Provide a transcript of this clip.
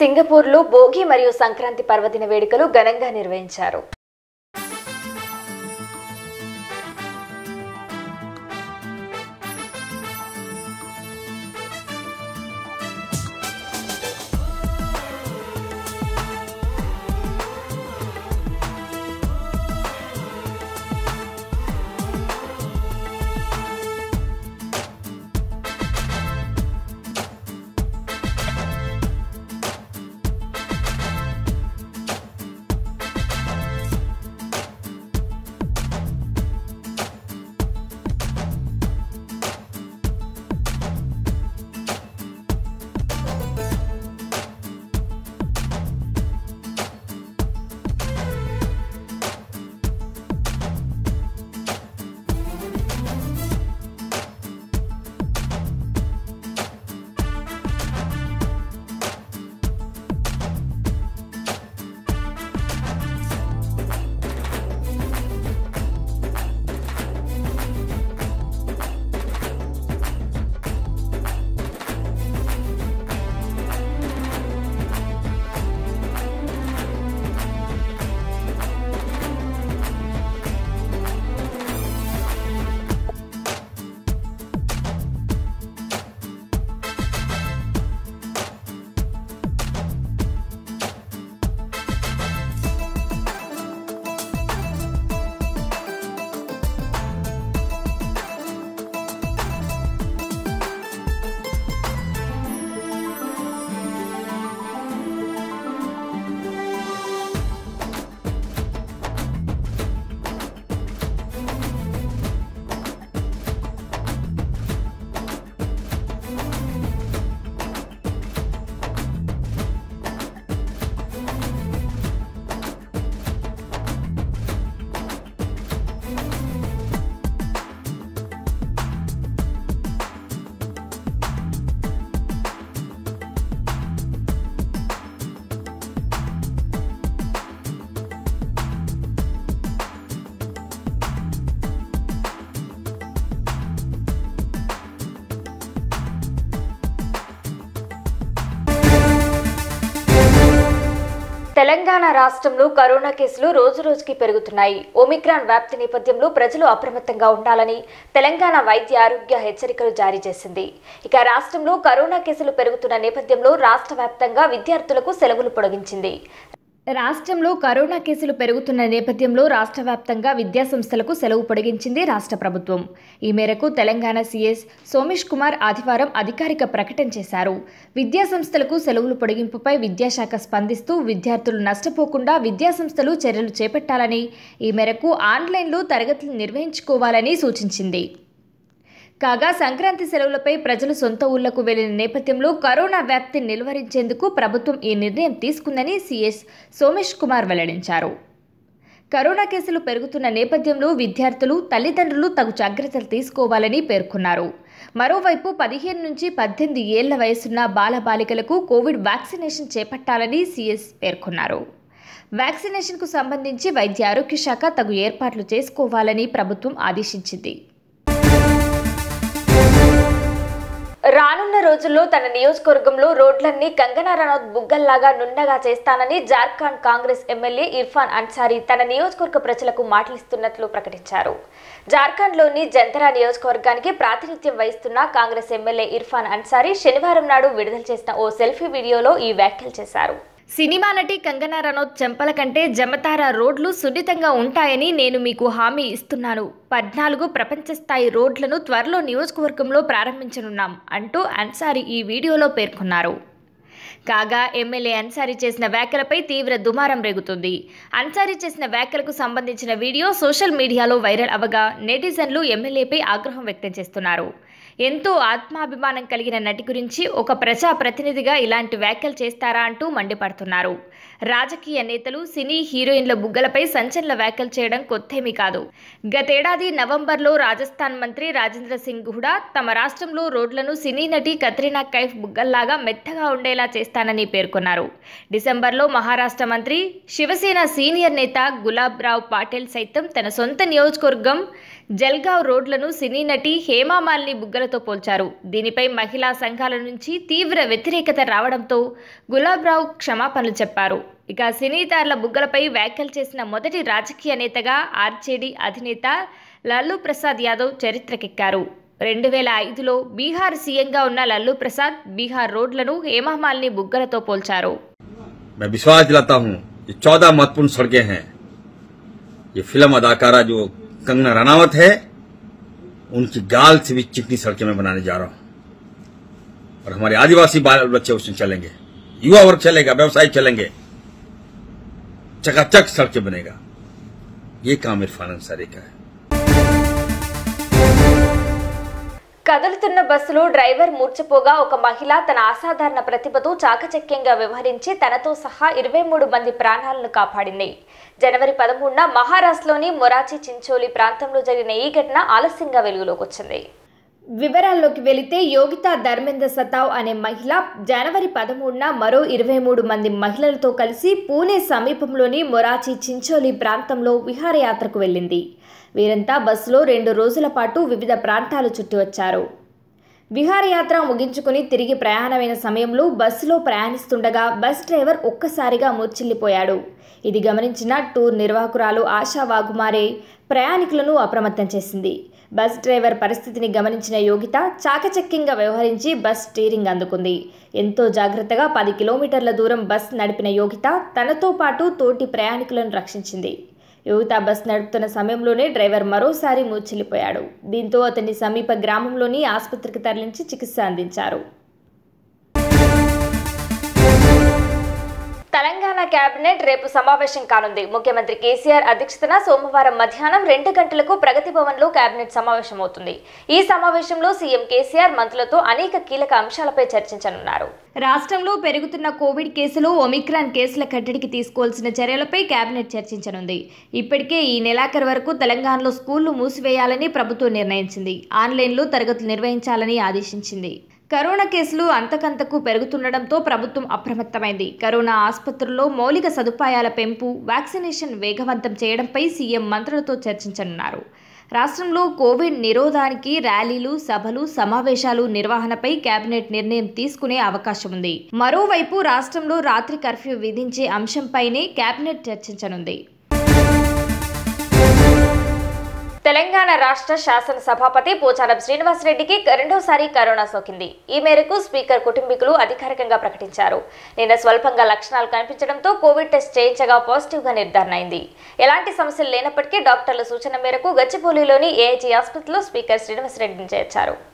సింగపూర్లో భోగి మరియు సంక్రాంతి పర్వదిన వేడుకలు ఘనంగా నిర్వహించారు తెలంగాణ రాష్ట్రంలో కరోనా కేసులు రోజు రోజుకి పెరుగుతున్నాయి ఒమిక్రాన్ వ్యాప్తి నేపథ్యంలో ప్రజలు అప్రమత్తంగా ఉండాలని తెలంగాణ వైద్య ఆరోగ్య హెచ్చరికలు జారీ చేసింది ఇక రాష్ట్రంలో కరోనా కేసులు పెరుగుతున్న నేపథ్యంలో రాష్ట్ర వ్యాప్తంగా విద్యార్థులకు సెలవులు పొడిగించింది రాష్ట్రంలో కరోనా కేసులు పెరుగుతున్న నేపథ్యంలో రాష్ట్ర వ్యాప్తంగా విద్యాసంస్థలకు సెలవు పొడిగించింది రాష్ట్ర ప్రభుత్వం ఈ మేరకు తెలంగాణ సీఎస్ సోమేష్ కుమార్ ఆదివారం అధికారిక ప్రకటన చేశారు విద్యాసంస్థలకు సెలవులు పొడిగింపుపై విద్యాశాఖ స్పందిస్తూ విద్యార్థులు నష్టపోకుండా విద్యాసంస్థలు చర్యలు చేపట్టాలని ఈ మేరకు ఆన్లైన్లో తరగతులు నిర్వహించుకోవాలని సూచించింది కాగా సంక్రాంతి సెలవులపై ప్రజలు సొంత ఊళ్లకు వెళ్లిన నేపథ్యంలో కరోనా వ్యాప్తిని నిలువరించేందుకు ప్రభుత్వం ఈ నిర్ణయం తీసుకుందని సీఎస్ సోమేష్ కుమార్ వెల్లడించారు కరోనా కేసులు పెరుగుతున్న నేపథ్యంలో విద్యార్థులు తల్లిదండ్రులు తగు జాగ్రత్తలు తీసుకోవాలని పేర్కొన్నారు మరోవైపు పదిహేను నుంచి పద్దెనిమిది ఏళ్ల వయసున్న బాలబాలికలకు కోవిడ్ వ్యాక్సినేషన్ చేపట్టాలని సీఎస్ పేర్కొన్నారు వ్యాక్సినేషన్కు సంబంధించి వైద్య ఆరోగ్య శాఖ తగు ఏర్పాట్లు చేసుకోవాలని ప్రభుత్వం ఆదేశించింది రానున్న రోజుల్లో తన నియోజకవర్గంలో రోడ్లన్నీ కంగనా రనౌత్ బుగ్గల్లాగా నున్నగా చేస్తానని జార్ఖండ్ కాంగ్రెస్ ఎమ్మెల్యే ఇర్ఫాన్ అన్సారీ తన నియోజకవర్గ ప్రజలకు మాటలిస్తున్నట్లు ప్రకటించారు జార్ఖండ్లోని జంతరా నియోజకవర్గానికి ప్రాతినిధ్యం వహిస్తున్న కాంగ్రెస్ ఎమ్మెల్యే ఇర్ఫాన్ అన్సారీ శనివారం నాడు విడుదల చేసిన ఓ సెల్ఫీ వీడియోలో ఈ వ్యాఖ్యలు చేశారు సినిమా నటి కంగనా రనౌత్ చెంపల కంటే జమతారా రోడ్లు సున్నితంగా ఉంటాయని నేను మీకు హామీ ఇస్తున్నాను పద్నాలుగు ప్రపంచ స్థాయి రోడ్లను త్వరలో నియోజకవర్గంలో ప్రారంభించనున్నాం అంటూ అన్సారీ ఈ వీడియోలో పేర్కొన్నారు కాగా ఎమ్మెల్యే అన్సారీ చేసిన వ్యాఖ్యలపై తీవ్ర దుమారం రేగుతుంది అన్సారీ చేసిన వ్యాఖ్యలకు సంబంధించిన వీడియో సోషల్ మీడియాలో వైరల్ అవగా నెటిజన్లు ఎమ్మెల్యేపై ఆగ్రహం వ్యక్తం చేస్తున్నారు ఎంతో ఆత్మాభిమానం కలిగిన నటి గురించి ఒక ప్రజా ప్రతినిధిగా ఇలాంటి వ్యాఖ్యలు చేస్తారా అంటూ మండిపడుతున్నారు రాజకీయ నేతలు సినీ హీరోయిన్ల బుగ్గలపై సంచలన వ్యాఖ్యలు చేయడం కొత్తేమీ కాదు గతేడాది నవంబర్లో రాజస్థాన్ మంత్రి రాజేంద్ర సింగ్ కూడా తమ రాష్ట్రంలో రోడ్లను సినీ నటి కత్రినా కైఫ్ బుగ్గల్లాగా మెత్తగా ఉండేలా చేస్తానని పేర్కొన్నారు డిసెంబర్లో మహారాష్ట్ర మంత్రి శివసేన సీనియర్ నేత గులాబ్ రావ్ పాటిల్ సైతం తన సొంత నియోజకవర్గం జల్గావ్ రోడ్లను సినీ నటి హేమామాలిని బుగ్గలతో పోల్చారు దీనిపై మహిళా సంఘాల నుంచి తీవ్ర వ్యతిరేకత రావడంతో గులాబ్రావు క్షమాపణలు చెప్పారు ఇక సినీతారుల బుగ్గలపై వ్యాఖ్యలు చేసిన మొదటి రాజకీయ నేతగా ఆర్జేడీ అధినేత లాలూ ప్రసాద్ యాదవ్ చరిత్రకెక్కారు రెండు వేల ఐదులో బీహార్ సీఎంగా ఉన్న లల్లు ప్రసాద్ బీహార్ రోడ్లను హేమామాలిని బుగ్గలతో పోల్చారు मैं विश्वास दिलाता हूं ये चौदह महत्वपूर्ण सड़कें हैं ये फिल्म अदाकारा जो कंगना रनावत है उनकी गाल से भी चिकनी सड़कें मैं बनाने जा रहा हूं और हमारे आदिवासी बाल बच्चे उसमें चलेंगे युवा वर्ग चलेगा व्यवसाय चलेंगे चकाचक सड़कें बनेगा ये काम इरफान अंसारी का है కదులుతున్న బస్సులో డ్రైవర్ మూర్చపోగా ఒక మహిళ తన అసాధారణ ప్రతిభతో చాకచక్యంగా వ్యవహరించి తనతో సహా ఇరవై మూడు మంది ప్రాణాలను కాపాడింది జనవరి పదమూడున మహారాష్ట్రలోని మొరాచి చించోలి ప్రాంతంలో జరిగిన ఈ ఘటన ఆలస్యంగా వెలుగులోకి వచ్చింది వివరాల్లోకి వెళితే యోగిత ధర్మేంద్ర సతావ్ అనే మహిళ జనవరి పదమూడున మరో ఇరవై మూడు మంది మహిళలతో కలిసి పూణే సమీపంలోని మొరాచి చించోలి ప్రాంతంలో విహారయాత్రకు వెళ్ళింది వీరంతా బస్సులో రెండు రోజుల పాటు వివిధ ప్రాంతాలు చుట్టి వచ్చారు విహారయాత్ర ముగించుకుని తిరిగి ప్రయాణమైన సమయంలో బస్సులో ప్రయాణిస్తుండగా బస్ డ్రైవర్ ఒక్కసారిగా మూర్చిల్లిపోయాడు ఇది గమనించిన టూర్ నిర్వాహకురాలు ఆశా వాగుమారే ప్రయాణికులను అప్రమత్తం చేసింది బస్ డ్రైవర్ పరిస్థితిని గమనించిన యోగిత చాకచక్యంగా వ్యవహరించి బస్ స్టీరింగ్ అందుకుంది ఎంతో జాగ్రత్తగా పది కిలోమీటర్ల దూరం బస్ నడిపిన యోగిత తనతో పాటు తోటి ప్రయాణికులను రక్షించింది యువత బస్ నడుపుతున్న సమయంలోనే డ్రైవర్ మరోసారి మూర్చిల్లిపోయాడు దీంతో అతన్ని సమీప గ్రామంలోని ఆసుపత్రికి తరలించి చికిత్స అందించారు తెలంగాణ కేబినెట్ రేపు సమావేశం కానుంది ముఖ్యమంత్రి కేసీఆర్ అధ్యక్షతన సోమవారం మధ్యాహ్నం రెండు గంటలకు ప్రగతి భవన్లో కేబినెట్ సమావేశం అవుతుంది ఈ సమావేశంలో సీఎం కేసీఆర్ మంత్రులతో అనేక కీలక అంశాలపై చర్చించనున్నారు రాష్ట్రంలో పెరుగుతున్న కోవిడ్ కేసులు ఒమిక్రాన్ కేసుల కట్టడికి తీసుకోవాల్సిన చర్యలపై కేబినెట్ చర్చించనుంది ఇప్పటికే ఈ నెలాఖరు వరకు తెలంగాణలో స్కూళ్లు మూసివేయాలని ప్రభుత్వం నిర్ణయించింది ఆన్లైన్లో తరగతులు నిర్వహించాలని ఆదేశించింది కరోనా కేసులు అంతకంతకు పెరుగుతుండటంతో ప్రభుత్వం అప్రమత్తమైంది కరోనా ఆసుపత్రుల్లో మౌలిక సదుపాయాల పెంపు వ్యాక్సినేషన్ వేగవంతం చేయడంపై సీఎం మంత్రులతో చర్చించనున్నారు రాష్ట్రంలో కోవిడ్ నిరోధానికి ర్యాలీలు సభలు సమావేశాలు నిర్వహణపై కేబినెట్ నిర్ణయం తీసుకునే అవకాశం ఉంది మరోవైపు రాష్ట్రంలో రాత్రి కర్ఫ్యూ విధించే అంశంపైనే కేబినెట్ చర్చించనుంది తెలంగాణ రాష్ట్ర శాసన సభాపతి పోచారం శ్రీనివాసరెడ్డికి రెండోసారి కరోనా సోకింది ఈ మేరకు స్పీకర్ కుటుంబీకులు అధికారికంగా ప్రకటించారు నిన్న స్వల్పంగా లక్షణాలు కనిపించడంతో కోవిడ్ టెస్ట్ చేయించగా పాజిటివ్ గా నిర్ధారణ అయింది ఎలాంటి సమస్యలు లేనప్పటికీ డాక్టర్ల సూచన మేరకు గచ్చిబౌలిలోని ఏఐజీ ఆసుపత్రిలో స్పీకర్ శ్రీనివాసరెడ్డిని చేర్చారు